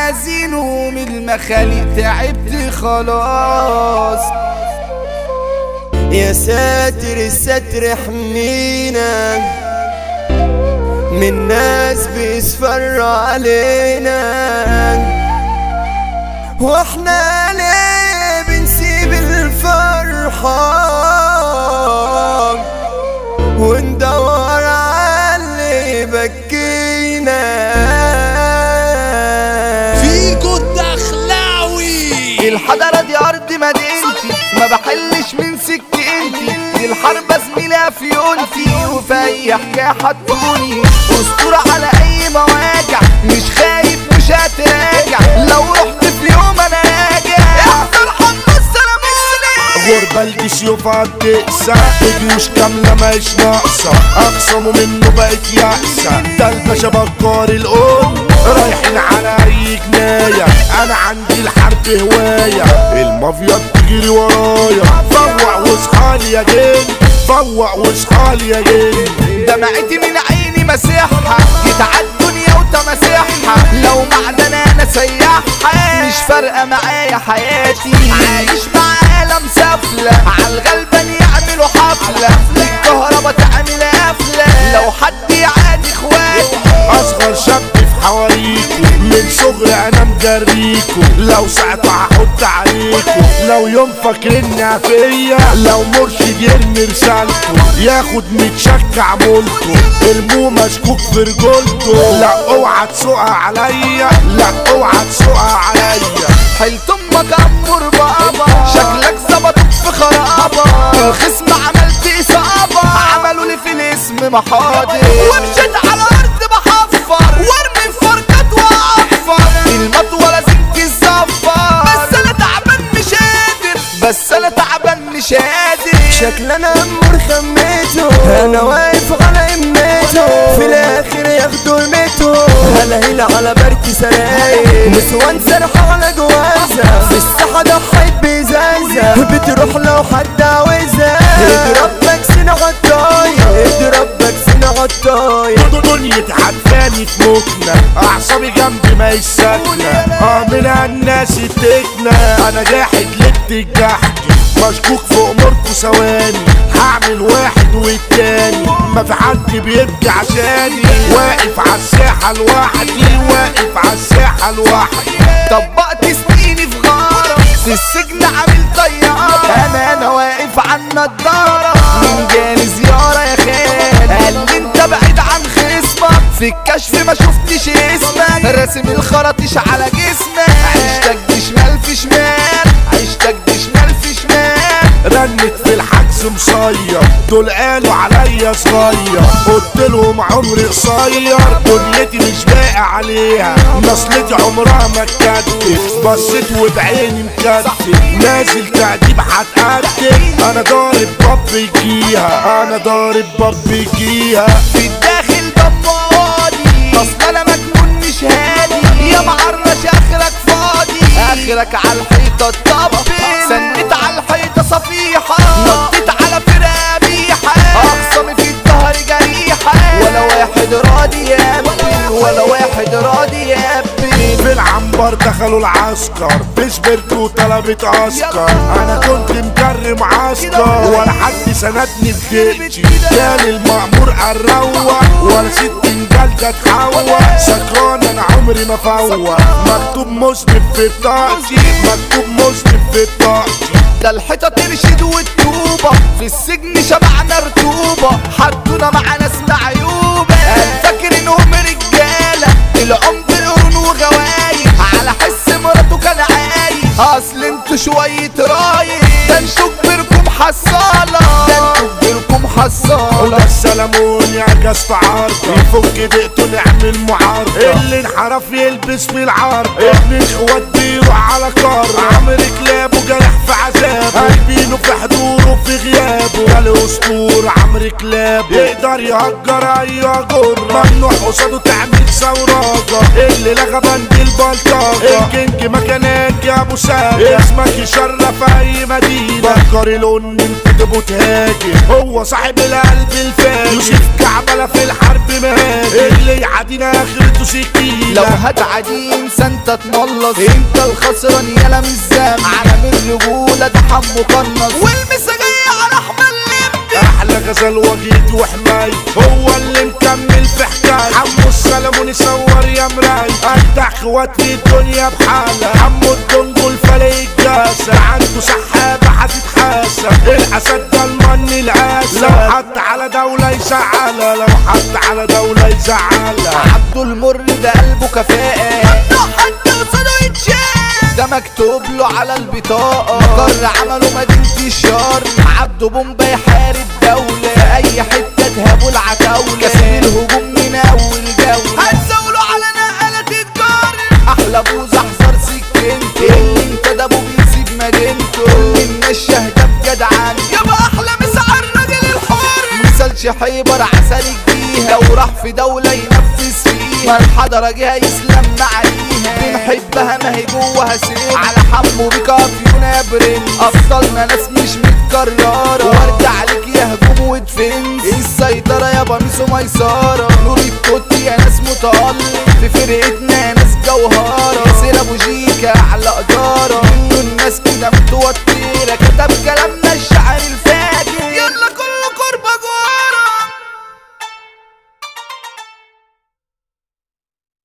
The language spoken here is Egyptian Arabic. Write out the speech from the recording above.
عايزينه من المخاليق تعبت خلاص يا ساتر الستر احمينا من ناس بيسفر علينا واحنا ليه بنسيب الفرحة وندور على اللي بكينا فيكو الدخلاوي الحضرة دي أرض مدينتي ما بحلش من سكتي دي الحرب زميلة في يونتي وفي أي حكاية حطوني أسطورة على أي مواجع مش خايف مش هتراجع لو رحت في يوم أنا راجع احسن حب السلاموني غربة الجيوف عالدقسة جيوش كاملة مش ناقصة أخصموا منه بقت يأسة ده الباشا بكار الأم رايحين على أي جناية أنا عندي الحرب هواية المافيا بتجري ورايا فوق واصحالي يا جن فوق واصحالي يا جن دمعتي من عيني مسيحها جيت عالدنيا وتماسيحها لو معدن انا سياحها مش فارقه معايا حياتي عايش مع عالم سفله عالغلبان يعملوا حفله الكهربا تعمل قفله لو حد يعادي اخواتي اصغر شاب في حواريكو من صغري انا مجريكو لو ساعته هحط عليكو لو يوم فاكرني فيا لو مرشد يرمي رسالته ياخد متشكع مولته ارموه مشكوك في رجولته لا اوعى تسوقها عليا لا اوعى تسوقها عليا حلت امك امر بابا شكلك ظبطك في خرابه الخصم عملت اصابه عملوا لي في الاسم محاضر ومشيت على ارض بحفر وارمي فرقات واعفر المطوه لازم تتزفر بس انا تعبان مش قادر بس انا تعبان مش قادر شكلنا امور خميته انا واقف على امته في الاخر ياخدوا الميتو هلا هلا على بركي سراير نسوان سرحة على جوازة في الساحة ضحيت بإزازة بتروح لو حد عاوزها اضرب بكسين عالطاية اضرب بكسين عالطاية دنيا عدفاني في موتنا اعصابي جنبي ما يسكنا اه من الناس تكنا انا جاحد لبت الجحد مشكوك في اموركو ثواني هعمل واحد والتاني ما في حد بيبكي عشاني واقف على الساحة لوحدي واقف على الساحة لوحدي طبقت سنيني في غارة في السجن عامل طيارة انا انا واقف على النضارة من جالي زيارة يا خال قال لي انت بعيد عن خصمك في الكشف ما شفتش اسمك راسم الخراطيش على جسمك عشتك دي شمال في شمال عشتك دي شمال في شمال رنت في الحجز مصير دول قالوا عليا صغير قلت لهم عمري قصير دنيتي مش باقي عليها نصلتي عمرها ما اتكتف بصيت وبعيني مكتف نازل تأديب هتقدم انا ضارب باب يجيها انا ضارب باب يجيها في الداخل دماري اصل انا مجنون مش هادي يا معرش اخرك فاضي اخرك على الحيطه الطبق سنت على الحيطه صفيحه نطيت على فرقه بيحه اخصمي في الظهر جريحه ولا واحد راضي يبي ولا واحد راضي يبي في العنبر دخلوا العسكر بشبرت وطلبت عسكر انا كنت مجرم عسكر ولا حد سندني بجيتي كان المأمور الروق ولا ست انجلدة تحوق سكران انا عمري ما فوق مكتوب مسلم في بطاقتي مكتوب مسلم في بطاقتي ده الحيطة ترشد والطوبة في السجن شبعنا رطوبة حطونا مع ناس معيوبة أنا فاكر انهم رجالة العمر قرون وغوايب على حس مراته كان عايش اصل انتوا شوية رايب ده انتوا كبركم حصالة ده انتوا كبركم حصالة ولا السلامون يا جاز في عرضة يفك دقته نعمل معارضة اللي انحرف يلبس في العارضة ابن اخوات بيروح على قارة عمرو كلاب وجرح في عذابه قلبينه في حضوره في غيابه ده الاسطور عمرو كلاب يقدر يهجر اي جر ممنوع قصاده تعمل ثوراجة اللي لغى بند البلطجة الكينج مكانك يا ابو سام اسمك يشرف اي مدينة فكر الون انت تبقوا تهاجم هو صاحب القلب الفاجر يوسف كعبلة في الحرب مهاجم اللي يعادينا اخرته سكينة لو هتعدي انسى انت تملص انت الخسران يالا مش ذنب عالم الرجولة ده حمو قنص والمسا جاية على احمد لمبي احلى غزل وجيد وحماي هو اللي مكمل في حكاية عمو السلمون يصور يا مراي اجدع اخوات في الدنيا بحالة عمو الدنجو الفلق الجاسة عنده سحابة هتتحاسب الاسد ده المن العاسة لو حط على دولة يزعلها لو حط على دولة يزعلها عبده المر ده قلبه كفاءة ممنوع حد قصاده يتشاف ده مكتوب له على البطاقة مقر عمله مدينة الشر عبده بومبا يحارب دولة في أي حتة تهابوا العتاولة كسب الهجوم من أول جولة هتزاولوا على نقلة تتجر أحلى بوز أحذر سكنته اللي انتدبوا بيسيب مدينته كل الناس شاهدة بجدعان يابا أحلى مسعى الراجل الحر مثال شحيبر عسل الجيهة لو راح في دولة ينفذ فيها ما الحضرة جهة يسلم عليها بنحبها ما هي جواها سيف على حمو بك فيونا برنس أبطالنا ناس مش متكررة وارجع عليك يا هجوم ودفنس السيطرة يابا ميسو ميسارة نور التوتي يا ناس متألق في فرقتنا يا ناس جوهرة ياسر أبو جيل